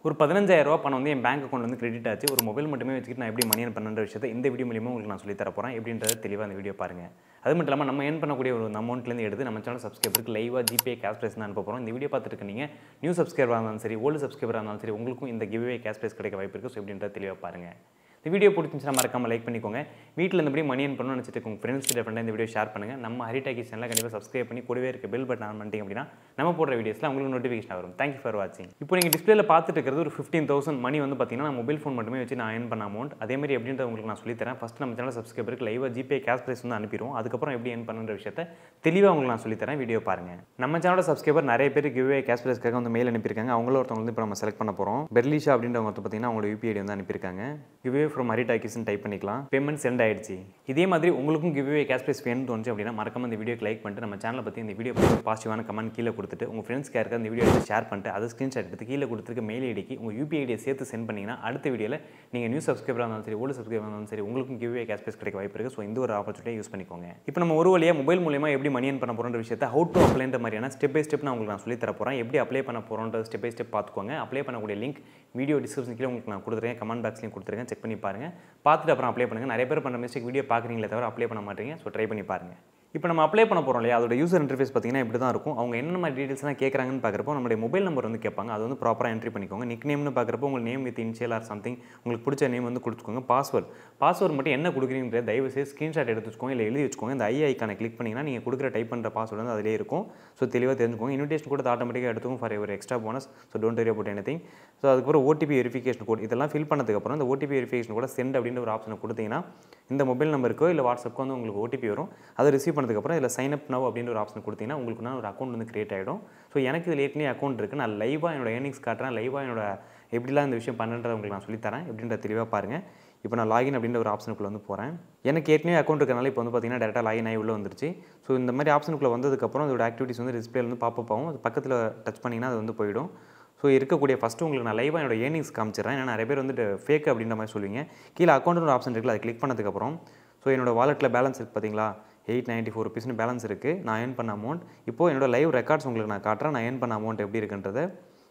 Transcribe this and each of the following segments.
ஒரு பதினஞ்சாயிரம் ரூபா பணம் வந்து என் பேங்க் அக்கௌண்ட் வந்து கிரெடிட் ஆச்சு ஒரு மொபைல் மட்டுமே வச்சுக்கிட்டு நான் எப்படி மணி earn பண்ணுற விஷயத்தை இந்த வீடியோ மூலியமாக உங்களுக்கு நான் சொல்லித் தர போகிறேன் எப்படின்றத தெளிவாக அந்த வீடியோ பாருங்கள் அது மட்டும் இல்லாமல் நம்ம ஏர்ன் பண்ணக்கூடிய ஒரு அமௌண்ட்லேருந்து எடுத்து நம்ம சேனல் சப்ஸ்கிரைபருக்கு லைவாக ஜிபே கேஷ் ப்ரைஸ் தான் அனுப்ப போகிறோம் இந்த வீடியோ பார்த்துட்டு இருக்க நீங்கள் நியூ சப்ஸ்கிரைபராக இருந்தாலும் சரி ஓல்டு சப்ஸ்கிரைபராக இருந்தாலும் சரி உங்களுக்கும் இந்த கிவ்வே கேஷ் ப்ரைஸ் கிடைக்க வாய்ப்பு இருக்குது ஸோ எப்படின்றத தெளிவாக பாருங்கள் இந்த வீடியோ பிடிச்சிருந்துச்சுன்னா மறக்காம லைக் பண்ணிக்கோங்க வீட்டில் இருந்தபடி மணி earn பண்ணணும்னு நினச்சிட்டு உங்கள் ஃப்ரெண்ட்ஸ் கிட்ட ஃப்ரெண்டாக இந்த வீடியோ ஷேர் பண்ணுங்கள் நம்ம ஹரிடாக்கி சேனலில் கண்டிப்பாக சப்ஸ்கிரைப் பண்ணி கூடவே இருக்க பெல் பட்டன் ஆன் பண்ணிட்டீங்க அப்படின்னா நம்ம போடுற வீடியோஸில் உங்களுக்கு நோட்டிஃபிகேஷன் வரும் தேங்க்யூ ஃபார் வாட்சிங் இப்போ நீங்கள் டிஸ்பிளேல பார்த்துட்டு இருக்கிறது ஒரு ஃபிஃப்டீன் தௌசண்ட் மணி வந்து பார்த்தீங்கன்னா நான் மொபைல் ஃபோன் மட்டுமே வச்சு நான் earn பண்ண அமௌண்ட் அதே மாதிரி எப்படின்றத உங்களுக்கு நான் சொல்லித்தரேன் ஃபஸ்ட் நம்ம சேனல் சப்ஸ்கிரைபருக்கு லைவாக ஜிபே கேஷ் ப்ரைஸ் வந்து அனுப்பிடுவோம் அதுக்கப்புறம் எப்படி earn பண்ணுற விஷயத்தை தெளிவாக உங்களுக்கு நான் சொல்லித்தரேன் வீடியோ பாருங்கள் நம்ம சேனலோட சப்ஸ்கிரைபர் நிறைய பேர் கிவ்வே கேஷ் ப்ரைஸ்க்காக வந்து மெயில் அனுப்பியிருக்காங்க அவங்கள ஒருத்தவங்க வந்து இப்போ நம்ம செலக்ட் பண்ண போகிறோம் பெர்லிஷா அப்படின்றவங்க வந்து பார்த்தீங்கன்னா அவங்களோட யூபிஐடி வந்து அனுப்பியிருக்காங்க கிவ்வே ஃப்ரம் ஹரிடாக்கிஸ்னு டைப் பண்ணிக்கலாம் பேமெண்ட் சென்ட் ஆயிடுச்சு இதே மாதிரி உங்களுக்கும் கிவ்வே கேஷ் ப்ரைஸ் வேணும்னு தோணுச்சு அப்படின்னா மறக்காம இந்த வீடியோக்கு லைக் பண்ணிட்டு நம்ம சேனலை பற்றி இந்த வீடியோ பற்றி பாசிட்டிவான கமெண்ட் கீழே கொடுத்துட்டு உங்கள் ஃப்ரெண்ட்ஸ் யாருக்கு அந்த வீடியோ எடுத்து ஷேர் பண்ணிட்டு அதை ஸ்க்ரீன்ஷாட் எடுத்து கீழே கொடுத்துருக்க மெயில் ஐடிக்கு உங்கள் யூபிஐ ஐடியை சேர்த்து சென்ட் பண்ணிங்கன்னா அடுத்த வீடியோவில் நீங்கள் நியூ சப்ஸ்கிரைபராக இருந்தாலும் சரி ஓல்டு சப்ஸ்கிரைபராக இருந்தாலும் சரி உங்களுக்கும் கிவ்வே கேஷ் ப்ரைஸ் கிடைக்க வாய்ப்பு இருக்குது ஸோ இந்த ஒரு ஆப்பர்ச்சுனிட்டியை யூஸ் பண்ணிக்கோங்க இப்போ நம்ம ஒரு வழியாக மொபைல் மூலியமாக எப்படி மணி earn பண்ண போகிறோன்ற விஷயத்தை ஹவு டு அப்ளைன்ற மாதிரியான ஸ்டெப் பை ஸ்டெப் நான் உங்களுக்கு நான் சொல்லி தர போகிறேன் எப்படி அப்ளை பண்ண போகிறோன்ற ஸ்டெப் பை ஸ்டெப் பார்த்துக்கோங்க அப்ளை பண்ணக்கூடிய லிங்க் வீடியோ டிஸ்கிரிப்ஷன் கீழே உங்களுக்கு நான் கொடுத்துருக்கேன் கமெண்ட் பாக்ஸ்லையும் கொடுத்துருக்கேன் செக் பண்ணி பாருங்கள் பார்த்துட்டு அப்புறம் அப்ளை பண்ணுங்கள் நிறைய பேர் பண்ணுற மிஸ்டேக் வீடியோ பார்க்குறீங்களே தவிர அப்ளை பண்ண மாட்டீங்க ஸோ ட்ரை பண்ணி பாருங்கள் இப்போ நம்ம அப்ளை பண்ண போகிறோம் இல்லையா அதோட யூசர் இன்டர்ஃபேஸ் பார்த்தீங்கன்னா இப்படி தான் இருக்கும் அவங்க என்ன மாதிரி டீட்டெயில்ஸ்லாம் கேட்குறாங்கன்னு பார்க்குறப்போ நம்மளுடைய மொபைல் நம்பர் வந்து கேட்பாங்க அது வந்து ப்ராப்பராக என்ட்ரி பண்ணிக்கோங்க நிக் நேம்னு பார்க்குறப்போ உங்கள் name with initial or something உங்களுக்கு பிடிச்ச நேம் வந்து கொடுத்துக்கோங்க பாஸ்வேர்ட் பாஸ்வேர்ட் மட்டும் என்ன கொடுக்குறீங்க தயவு செய்து ஸ்க்ரீன்ஷாட் எடுத்து வச்சுக்கோங்க இல்லை எழுதி வச்சுக்கோங்க இந்த ஐ ஐக்கானை கிளிக் பண்ணிங்கன்னா நீங்கள் கொடுக்குற டைப் பண்ணுற பாஸ்வேர்டு வந்து அதிலே இருக்கும் ஸோ தெளிவாக தெரிஞ்சுக்கோங்க இன்விடேஷன் கூட ஆட்டோமேட்டிக்காக எடுத்துக்கும் ஃபார் ஒரு extra bonus so don't worry about anything so அதுக்கப்புறம் ஓடிபி வெரிஃபிகேஷன் கோட் இதெல்லாம் ஃபில் பண்ணதுக்கப்புறம் இந்த ஓடிபி வெரிஃபிகேஷன் கூட சென்ட் அப்படின்ற ஒரு ஆப்ஷனை கொடுத்தீங்கன்னா இந்த மொபைல் நம்பருக்கோ இல்லை வாட்ஸ்அப்புக்கோ வந்து உங்களுக்கு ஓடிபி வரும் அதை ரிசீவ் பண்ணதுக்கப்புறம் இதில் சைன் அப் நவ் அப்படின்ற ஒரு ஆப்ஷன் கொடுத்தீங்கன்னா உங்களுக்கு நான் ஒரு அக்கௌண்ட் வந்து கிரியேட் ஆகிடும் ஸோ எனக்கு இதில் ஏற்கனவே அக்கௌண்ட் இருக்குது நான் லைவாக என்னோட ஏர்னிங்ஸ் காட்டுறேன் லைவாக என்னோட எப்படிலாம் இந்த விஷயம் பண்ணுறதை உங்களுக்கு நான் சொல்லித்தரேன் எப்படின்ற தெளிவாக பாருங்கள் இப்போ நான் லாகின் அப்படின்ற ஒரு ஆப்ஷனுக்குள்ள வந்து போகிறேன் எனக்கு ஏற்கனவே அக்கௌண்ட் இருக்கனால இப்போ வந்து பார்த்தீங்கன்னா டேரெக்டாக லாகின் ஆகி உள்ள வந்துருச்சு ஸோ இந்த மாதிரி ஆப்ஷனுக்குள்ள வந்ததுக்கப்புறம் அதோட ஆக்டிவிட்டிஸ் வந்து டிஸ்பிளே வந்து பாப்பப் ஆகும் அது பக்கத்தில் டச் பண்ணிங்கன்னா அது வந்து போயிடும் ஸோ இருக்கக்கூடிய ஃபஸ்ட்டு உங்களுக்கு நான் லைவாக என்னோட ஏர்னிங்ஸ் காமிச்சிடுறேன் ஏன்னா நிறைய பேர் வந்துட்டு ஃபேக் அப்படின்ற மாதிரி சொல்லுவீங்க கீழே அக்கௌண்ட் ஒரு ஆப்ஷன் இருக்குல்ல அதை கிளிக் பண்ணதுக்கப்புறம் ஸோ என்னோட வாலெட்டில் பேலன்ஸ் இருக்குது பார்த்தீங்களா எயிட் நைன்ட்டி ஃபோர் ருபீஸ்னு பேலன்ஸ் இருக்குது நான் ஏர்ன் பண்ண அமௌண்ட் இப்போது என்னோட லைவ் ரெக்கார்ட்ஸ் உங்களுக்கு நான் காட்டுறேன் நான் ஏர்ன் பண்ண அமௌண்ட் எப்படி இருக்குன்றதை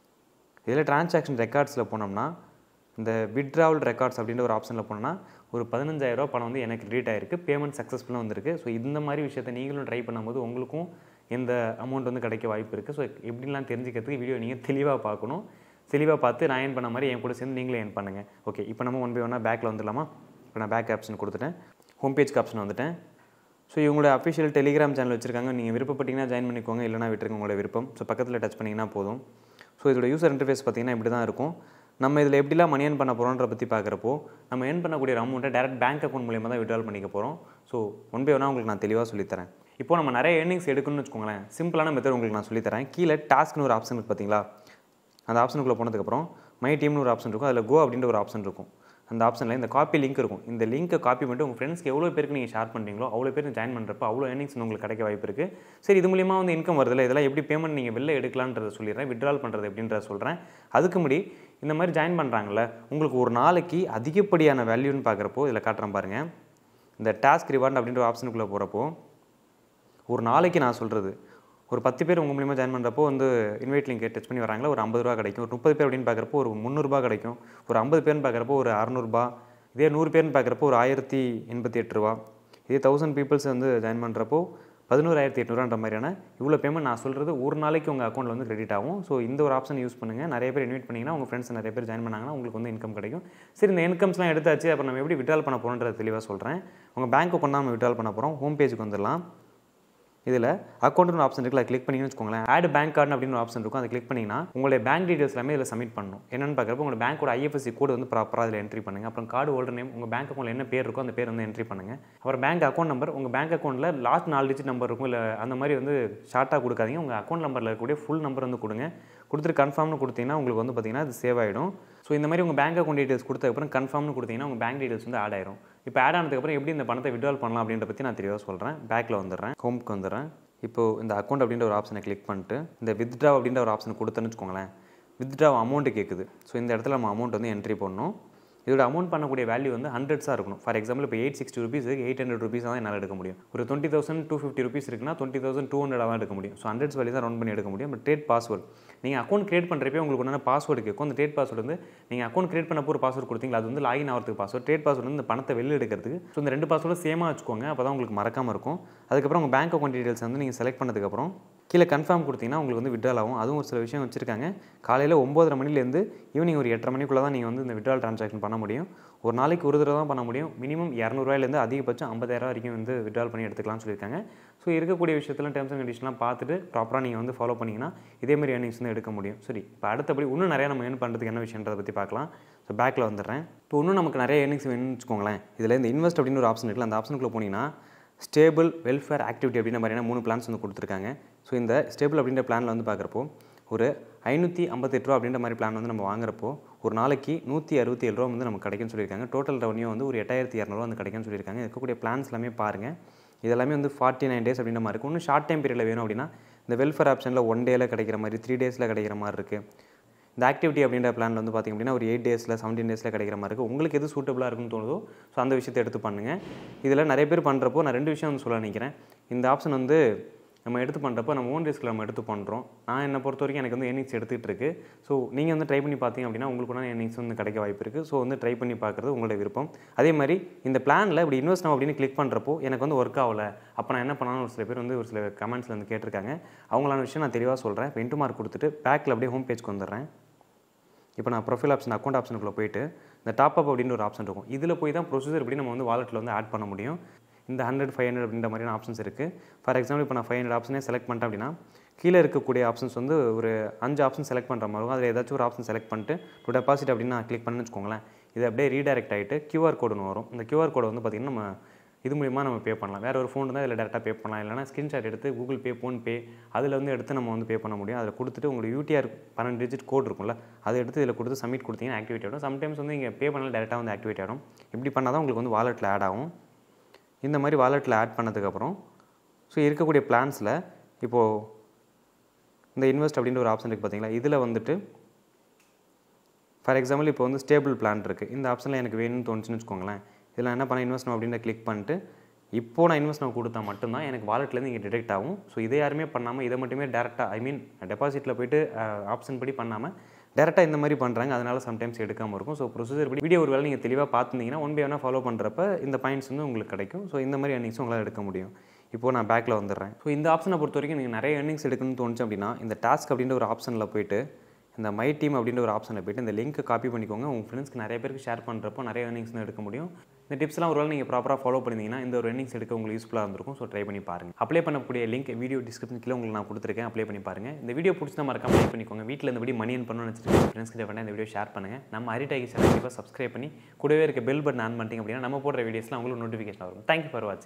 இதில் டிரான்சாக்ஷன் ரெக்கார்ட்ஸில் போனோம்னா இந்த விட்ராவல் ரெக்கார்ட்ஸ் அப்படின்ற ஒரு ஆப்ஷனில் போனோம்னா ஒரு பதினஞ்சாயிரரூபா பணம் வந்து எனக்கு கிரெடிட் ஆயிருக்கு பேமெண்ட் சக்ஸஸ்ஃபுல்லாக வந்திருக்கு ஸோ இந்த மாதிரி விஷயத்தை நீங்களும் ட்ரை பண்ணும்போது உங்களுக்கும் இந்த அமௌண்ட் வந்து கிடைக்க வாய்ப்பு இருக்குது ஸோ எப்படிலாம் தெரிஞ்சுக்கிறதுக்கு வீடியோ நீங்கள் தெளிவாக பார்க்கணும் தெளிவாக பார்த்து நான் ஏன் பண்ண மாதிரி என் கூட சேர்ந்து நீங்களே ஏன் பண்ணுங்கள் ஓகே இப்போ நம்ம ஒன் பை ஒன்னாக பேக்கில் வந்துடலாமா இப்போ நான் பேக் ஆப்ஷன் கொடுத்துட்டேன் ஹோம் பேஜ்க்கு ஆப்ஷன் வந்துட்டேன் ஸோ இவங்களோட அஃபிஷியல் டெலிகிராம் சேனல் வச்சிருக்காங்க நீங்கள் விருப்பப்பட்டீங்கன்னா ஜாயின் பண்ணிக்கோங்க இல்லைனா விட்டுருங்க உங்களோட விருப்பம் ஸோ பக்கத்தில் டச் பண்ணிங்கன்னா போதும் ஸோ இதோட யூசர் இன்டர்ஃபேஸ் பார்த்தீங்கன்னா இப்படி தான் இருக்கும் நம்ம இதில் எப்படிலாம் மணி ஏர்ன் பண்ண போகிறோன்ற பற்றி பார்க்குறப்போ நம்ம ஏர்ன் பண்ணக்கூடிய ஒரு அமௌண்ட்டை டேரக்ட் பேங்க் அக்கௌண்ட் மூலியமாக தான் விட்ரால் பண்ணிக்க போகிறோம் ஸோ ஒன் பை ஒன்னாக உங்களுக்கு நான் தெளிவாக சொல்லித்தரேன் இப்போ நம்ம நிறைய ஏர்னிங்ஸ் எடுக்கணும்னு வச்சுக்கோங்களேன் சிம்பிளான மெத்தட் உங்களுக்கு நான் சொல்லித்தரேன் கீழே டாஸ்க்னு ஒரு ஆப்ஷன் இருக்குது பார்த்தீங்களா அந்த ஆப்ஷனுக்குள்ளே போனதுக்கப்புறம் மை டீம்னு ஒரு ஆப்ஷன் இருக்கும் அதில் கோ அப்படின்ற ஒரு ஆப்ஷன் இருக்கும் அந்த ஆப்ஷனில் இந்த காப்பி லிங்க் இருக்கும் இந்த லிங்க்கை காப்பி பண்ணிட்டு உங்கள் ஃப்ரெண்ட்ஸ்க்கு எவ்வளோ பேருக்கு நீங்கள் ஷேர் பண்ணுறீங்களோ அவ்வளோ பேர் ஜாயின் பண்ணுறப்ப அவ்வளோ ஏர்னிங்ஸ் உங்களுக்கு கிடைக்க வாய்ப்பு இருக்குது சரி இது மூலியமாக வந்து இன்கம் வருதுல்ல இதெல்லாம் எப்படி பேமெண்ட் நீங்கள் வெளில எடுக்கலான்றதை சொல்லிடுறேன் விட்ரால் பண்ணுறது எப்படின்றத சொல்கிறேன் அதுக்கு முடி இந்த மாதிரி ஜாயின் பண்ணுறாங்கல்ல உங்களுக்கு ஒரு நாளைக்கு அதிகப்படியான வேல்யூன்னு பார்க்குறப்போ இதில் காட்டுறேன் பாருங்கள் இந்த டாஸ்க் ரிவார்ட் அப்படின்ற ஒரு ஆப்ஷனுக்குள்ளே போகிறப்போ ஒரு நாளைக்கு நான் சொல்கிறது ஒரு பத்து பேர் உங்கள் மூலியமாக ஜாயின் பண்ணுறப்போ வந்து இன்வைட் லிங்க் டச் பண்ணி வராங்களா ஒரு ஐம்பது ரூபா கிடைக்கும் ஒரு முப்பது பேர் அப்படின்னு பார்க்குறப்போ ஒரு முந்நூறுபா கிடைக்கும் ஒரு ஐம்பது பேர்னு பார்க்குறப்போ ஒரு அறநூறுபா இதே நூறு பேர்னு பார்க்குறப்போ ஒரு ஆயிரத்தி எண்பத்தி எட்டு ரூபா இதே தௌசண்ட் பீப்புள்ஸ் வந்து ஜாயின் பண்ணுறப்போ பதினோராயிரத்தி எட்நூறுன்ற மாதிரியான இவ்வளோ பேமெண்ட் நான் சொல்கிறது ஒரு நாளைக்கு உங்கள் அக்கௌண்ட்டில் வந்து கிரெடிட் ஆகும் ஸோ இந்த ஒரு ஆப்ஷன் யூஸ் பண்ணுங்கள் நிறைய பேர் இன்வைட் பண்ணிங்கன்னா உங்கள் ஃப்ரெண்ட்ஸ் நிறைய பேர் ஜாயின் பண்ணாங்கன்னா உங்களுக்கு வந்து இன்கம் கிடைக்கும் சரி இந்த இன்கம்ஸ்லாம் எடுத்தாச்சு அப்புறம் நம்ம எப்படி விட்ரால் பண்ண போகிறோன்றத தெளிவாக சொல்கிறேன் உங்கள் பேங்க் அக்கௌண்ட் நம்ம விட்ரால் பண்ண போகிறோம் ஹோம் பேஜுக்கு வந்துடலாம் இதில் அக்கௌண்ட்னு ஆப்ஷன் இருக்குல்ல கிளிக் பண்ணிங்கன்னு வச்சுக்கோங்களேன் ஆட் பேங்க் கார்டு அப்படின்னு ஒரு ஆப்ஷன் இருக்கும் அதை கிளிக் பண்ணிங்கன்னா உங்களுடைய பேங்க் டீடைல்ஸ் எல்லாமே இதில் சப்மிட் பண்ணணும் என்னென்னு பார்க்குறப்போ உங்கள் பேங்க்கோட ஐஎஃப்எஸ்சி கோடு வந்து ப்ராப்பராக அதில் என்ட்ரி பண்ணுங்கள் அப்புறம் கார்டு ஹோல்டர் நேம் உங்கள் பேங்க் அக்கௌண்ட்டில் என்ன பேர் இருக்கோ அந்த பேர் வந்து என்ட்ரி பண்ணுங்கள் அப்புறம் பேங்க் அக்கௌண்ட் நம்பர் உங்கள் பேங்க் அக்கௌண்ட்டில் லாஸ்ட் நாலு டிஜிட் நம்பர் இருக்கும் இல்லை அந்த மாதிரி வந்து ஷார்ட்டாக கொடுக்காதீங்க உங்கள் அக்கௌண்ட் நம்பரில் இருக்கக்கூடிய ஃபுல் நம்பர் வந்து கொடுங்க கொடுத்துட்டு கன்ஃபார்ம்னு கொடுத்தீங்கன்னா உங்களுக்கு வந்து பார்த்தீங்கன்னா அது சேவ் ஆகிடும் ஸோ இந்த மாதிரி உங்கள் பேங்க் அக்கௌண்ட் டீடைல்ஸ் கொடுத்ததுக்கப்புறம் கன்ஃபார்ம்னு கொடுத்தீங்கன்னா உங்கள் பேங்க் டீடைல்ஸ் வந்து ஆட் ஆயிரும் இப்போ ஆட் ஆனதுக்கப்புறம் எப்படி இந்த பணத்தை விட்ரால் பண்ணலாம் அப்படின்ற பற்றி நான் தெளிவாக சொல்கிறேன் பேக்கில் வந்துடுறேன் ஹோம்க்கு வந்துடுறேன் இப்போது இந்த அக்கௌண்ட் அப்படின்ற ஒரு ஆப்ஷனை கிளிக் பண்ணிட்டு இந்த வித்ட்ரா அப்படின்ற ஒரு ஆப்ஷன் கொடுத்தேன்னு வச்சுக்கோங்களேன் வித்ட்ரா அமௌண்ட்டு கேட்குது ஸோ இந்த இடத்துல நம்ம அமௌண்ட் வந்து என்ட்ரி பண்ணணும் இதோட அமௌண்ட் பண்ணக்கூடிய வேல்யூ வந்து ஹண்ட்ரட்ஸாக இருக்கணும் ஃபார் எக்ஸாம்பிள் இப்போ eight sixty rupees eight hundred rupees தான் என்னால் எடுக்க முடியும் ஒரு twenty thousand two fifty rupees இருக்குன்னா டுவெண்ட்டி தௌசண்ட் டூ ஹண்ட்ரட் தான் எடுக்க முடியும் ஸோ ஹண்ட்ரட்ஸ் வேல்யூ தான் ரன் பண்ணி எடுக்க முடியும் பட் ட்ரேட் பாஸ்வேர்டு நீங்கள் அக்கௌண்ட் கிரியேட் பண்ணுறப்பே உங்களுக்கு ஒன்றான பாஸ்வேர்டு கேட்கும் அந்த ட்ரேட் பாஸ்வேர்டு வந்து நீங்கள் அக்கௌண்ட் கிரியேட் பண்ணப்போ ஒரு பாஸ்வேர்டு கொடுத்தீங்களா அது வந்து லாகின் ஆகிறதுக்கு பாஸ்வேர்டு ட்ரேட் பாஸ்வேர்டு வந்து இந்த பணத்தை வெளில எடுக்கிறதுக்கு ஸோ இந்த ரெண்டு பாஸ்வேர்டும் சேமாக வச்சுக்கோங்க அப்போ தான் உங்களுக்கு மறக்காமல் இருக்கும் அதுக்கப்புறம் உங்கள் பேங்க் அக்கௌண்ட் டீடைல்ஸ் வந்து நீங்கள் செலக்ட் பண்ணதுக்கப்புறம் கீழே கன்ஃபார்ம் கொடுத்தீங்கன்னா உங்களுக்கு வந்து விட்ரால் ஆகும் அதுவும் ஒரு சில விஷயம் வச்சுருக்காங்க காலையில் ஒம்போதரை மணிலேருந்து ஈவினிங் ஒரு எட்டரை மணிக்குள்ளே தான் நீங்கள் வந்து இந்த விட்ரால் ட்ரான்சாக்ஷன் பண்ண முடியும் ஒரு நாளைக்கு ஒரு தடவை தான் பண்ண முடியும் மினிமம் இரநூறுவாயிலேருந்து அதிகபட்சம் ஐம்பதாயிரம் வரைக்கும் வந்து விட்ரால் பண்ணி எடுத்துக்கலாம்னு சொல்லியிருக்காங்க ஸோ இருக்கக்கூடிய விஷயத்தில் டேர்ம்ஸ் அண்ட் கண்டிஷன்லாம் பார்த்துட்டு ப்ராப்பராக நீங்கள் வந்து ஃபாலோ பண்ணிங்கன்னா இதேமாதிரி ஏர்னிங்ஸ் வந்து எடுக்க முடியும் சரி இப்போ அடுத்தபடி இன்னும் நிறையா நம்ம ஏர்ன் பண்ணுறதுக்கு என்ன விஷயன்றதை பற்றி பார்க்கலாம் ஸோ பேக்கில் வந்துடுறேன் இப்போ இன்னும் நமக்கு நிறைய ஏர்னிங்ஸ் வேணும்னு வச்சுக்கோங்களேன் இதில் இந்த இன்வெஸ்ட் அப்படின்னு ஒரு ஆப்ஷன் இருக்குல்ல அந்த ஆப்ஷனுக்குள்ளே போனீங்கன்னா ஸ்டேபிள் வெல்ஃபேர் ஆக்டிவிட்டி அப்படின்ற மாதிரியான மூணு பிளான்ஸ் வந்து கொடுத்துருக்காங்க ஸோ இந்த ஸ்டேபிள் அப்படின்ற பிளானில் வந்து பார்க்குறப்போ ஒரு ஐநூற்றி ஐம்பத்தெட்டு ரூபா அப்படின்ற மாதிரி பிளான் வந்து நம்ம வாங்குறப்போ ஒரு நாளைக்கு நூற்றி அறுபத்தி ஏழு ரூபா வந்து நமக்கு கிடைக்கும்னு சொல்லியிருக்காங்க டோட்டல் ரெவன்யூ வந்து ஒரு எட்டாயிரத்தி இரநூறுவா வந்து கிடைக்கும்னு சொல்லியிருக்காங்க இருக்கக்கூடிய பிளான்ஸ் எல்லாமே பாருங்கள் இதெல்லாமே வந்து ஃபார்ட்டி நைன் டேஸ் அப்படின்ற மாதிரி இருக்கும் இன்னும் ஷார்ட் டைம் பீரியடில் வேணும் அப்படின்னா இந்த வெல்ஃபேர் ஆப்ஷனில் ஒன் டேயில் கிடைக்கிற மாதிரி த்ரீ டேஸில் கிடைக்கிற மாதிரி இருக்குது இந்த ஆக்டிவிட்டி அப்படின்ற பிளான் வந்து பார்த்திங்க அப்படின்னா ஒரு எயிட் டேஸில் செவன்டீன் டேஸில் கிடைக்கிற மாதிரி இருக்குது உங்களுக்கு எது சூட்டபுளாக இருக்குன்னு தோணுதோ ஸோ அந்த விஷயத்தை எடுத்து பண்ணுங்கள் இதில் நிறைய பேர் பண்ணுறப்போ நான் ரெண்டு விஷயம் வந்து சொல்ல நினைக்கிறேன் இந்த ஆப்ஷன் வந்து நம்ம எடுத்து பண்ணுறப்போ நம்ம ஓன் ரிஸ்கில் நம்ம எடுத்து பண்ணுறோம் நான் என்னை பொறுத்த வரைக்கும் எனக்கு வந்து ஏர்னிங்ஸ் எடுத்துகிட்டு இருக்கு ஸோ நீங்கள் வந்து ட்ரை பண்ணி பார்த்தீங்க அப்படின்னா உங்களுக்கு கூட ஏர்னிங்ஸ் வந்து கிடைக்க வாய்ப்பு இருக்குது ஸோ வந்து ட்ரை பண்ணி பார்க்குறது உங்களோட விருப்பம் அதே மாதிரி இந்த பிளானில் இப்படி இன்வெஸ்ட் நம்ம அப்படின்னு கிளிக் பண்ணுறப்போ எனக்கு வந்து ஒர்க் ஆகல அப்போ நான் என்ன பண்ணாலும் ஒரு சில பேர் வந்து ஒரு சில கமெண்ட்ஸில் வந்து கேட்டிருக்காங்க அவங்களான விஷயம் நான் தெளிவாக சொல்கிறேன் இப்போ இன்ட்டு மார்க் கொடுத்துட்டு பேக்கில் அப்படியே ஹோம் பேஜ்க்கு வந்துடுறேன் இப்போ நான் ப்ரொஃபைல் ஆப்ஷன் அக்கௌண்ட் ஆப்ஷனுக்குள்ளே போயிட்டு இந்த டாப் அப் அப்படின்ற ஒரு ஆப்ஷன் இருக்கும் இதில் போய் தான் ப்ரொசீஜர் எப்படி நம்ம வந்து வாலெட்டில் வந்து ஆட் பண்ண முடியும் இந்த ஹண்ட்ரட் ஃபைவ் ஹண்ட்ரட் அப்படின்ற மாதிரியான ஆப்ஷன்ஸ் இருக்குது ஃபார் எக்ஸாம்பிள் இப்போ நான் ஃபைவ் ஹண்ட்ரட் ஆப்ஷனே செலக்ட் பண்ணிட்டேன் அப்படின்னா கீழே இருக்கக்கூடிய ஆப்ஷன்ஸ் வந்து ஒரு அஞ்சு ஆப்ஷன் செலக்ட் பண்ணுற மாதிரி இருக்கும் அதில் ஏதாச்சும் ஒரு ஆப்ஷன் செலக்ட் பண்ணிட்டு டு டெபாசிட் அப்படின்னு நான் கிளிக் பண்ணி வச்சுக்கோங்களேன் இது அப்படியே ரீடைரக்ட் ஆகிட்டு கியூஆர் கோடு ஒன்று வரும் இந்த கியூஆர் கோடை வந்து பார்த்திங்கன்னா நம்ம இது மூலிமா நம்ம பே பண்ணலாம் வேறு ஒரு ஃபோன் தான் இதில் டேரெக்டாக பே பண்ணலாம் இல்லைனா ஸ்க்ரீன்ஷாட் எடுத்து கூகுள் பே ஃபோன்பே அதில் வந்து எடுத்து நம்ம வந்து பே பண்ண முடியும் அதில் கொடுத்துட்டு உங்களுக்கு யூடிஆர் பன்னெண்டு டிஜிட் கோட் இருக்கும்ல அதை எடுத்து இதில் கொடுத்து சப்மிட் கொடுத்தீங்கன்னா ஆக்டிவேட் ஆகிடும் சம்டைம்ஸ் வந்து இங்கே பே பண்ணாலும் டேரெக்டாக வந்து ஆக்டிவேட் ஆகிடும் இப்படி பண்ணால் தான் உங்களுக்கு வந்து வாலெட்டில் ஆட் ஆகும் இந்த மாதிரி வாலெட்டில் ஆட் பண்ணதுக்கப்புறம் ஸோ இருக்கக்கூடிய பிளான்ஸில் இப்போது இந்த இன்வெஸ்ட் அப்படின்ற ஒரு ஆப்ஷன் இருக்குது பார்த்தீங்களா இதில் வந்துட்டு ஃபார் எக்ஸாம்பிள் இப்போ வந்து ஸ்டேபிள் பிளான் இருக்குது இந்த ஆப்ஷனில் எனக்கு வேணும்னு தோணுச்சுன்னு வச்சுக்கோங்களேன் இதில் என்ன பண்ண இன்வெஸ்ட் அப்படின்ற கிளிக் பண்ணிட்டு இப்போ நான் இன்வெஸ்ட் கொடுத்தா மட்டும்தான் எனக்கு வாலெட்லேருந்து இங்கே டிடெக்ட் ஆகும் ஸோ இதை யாருமே பண்ணாமல் இதை மட்டுமே டேரெக்டாக ஐ மீன் டெபாசிட்டில் போயிட்டு ஆப்ஷன் படி பண்ணாமல் டேரெக்டாக இந்த மாதிரி பண்ணுறாங்க அதனால் சம்டைம்ஸ் எடுக்காமல் இருக்கும் ஸோ ப்ரொசீஜர் படி வீடியோ ஒரு வேலை நீங்கள் தெளிவாக பார்த்துருந்தீங்கன்னா ஒன் பை ஒன்னாக ஃபாலோ பண்ணுறப்ப இந்த பாயிண்ட்ஸ் வந்து உங்களுக்கு கிடைக்கும் ஸோ இந்த மாதிரி earnings உங்களால் எடுக்க முடியும் இப்போ நான் பேக்கில் வந்துடுறேன் ஸோ இந்த ஆப்ஷனை பொறுத்த வரைக்கும் நீங்கள் நிறைய earnings எடுக்கணும்னு தோணுச்சு அப்படின்னா இந்த டாஸ்க் அப்படின்ற ஒரு ஆப்ஷனில் போயிட்டு இந்த மை டீம் அப்படின்ற ஒரு ஆப்ஷனில் போயிட்டு இந்த லிங்க்கை காப்பி பண்ணிக்கோங்க உங்கள் ஃப்ரெண்ட்ஸ்க்கு நிறைய பேருக்கு ஷேர் பண்ணுறப்போ நிறைய earnings வந்து எடுக்க முடியும் இந்த டிப்ஸ்லாம் ஒருவேளை நீங்கள் ப்ராப்பராக ஃபாலோ பண்ணியிருந்தீங்கன்னா இந்த ஒரு earnings எடுக்க உங்களுக்கு யூஸ்ஃபுல்லாக இருந்திருக்கும் ஸோ ட்ரை பண்ணி பாருங்கள் அப்ளை பண்ணக்கூடிய லிங்க் வீடியோ டிஸ்கிரிப்ஷன் கீழே உங்களுக்கு நான் கொடுத்துருக்கேன் அப்ளை பண்ணி பாருங்கள் இந்த வீடியோ பிடிச்சா மறக்காம ப்ளே பண்ணிக்கோங்க வீட்டில் இருந்தபடி மணி என் பண்ணணும்னு வச்சுட்டு ஃப்ரெண்ட்ஸ் கிட்ட வேண்டாம் இந்த வீடியோ ஷேர் பண்ணுங்கள் நம்ம அரிட்டாகி சேனல் கண்டிப்பாக சப்ஸ்கிரைப் பண்ணி கூடவே இருக்க பெல் பட்டன் ஆன் பண்ணிட்டீங்க அப்படின்னா நம்ம போடுற வீடியோஸ்லாம் உங்களுக்கு நோட்டிஃபிகேஷன் வரும் தேங்க்யூ ஃபார் வாட்சிங்